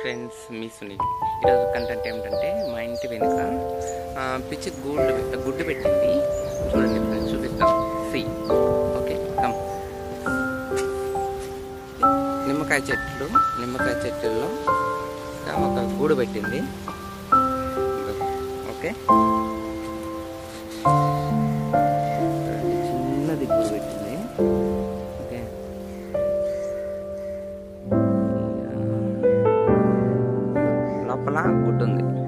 friends మీ సునీల్ ఈరోజు content ఏమిటంటే మా ఇంటి వెనుక ఆ, పిచ్చి గూళ్ళు గుడ్డు పెట్టింది చూడండి ఫ్రెండ్స్ చూపిస్తాం సి ఓకే కమ్ నిమ్మకాయ చెట్లు నిమ్మకాయ చెట్లలో ఒక గూడు పెట్టింది ఓకే చూడండి, చిన్నది గూడు పెట్టింది ఓకే లోపల గుడ్డు ఉంది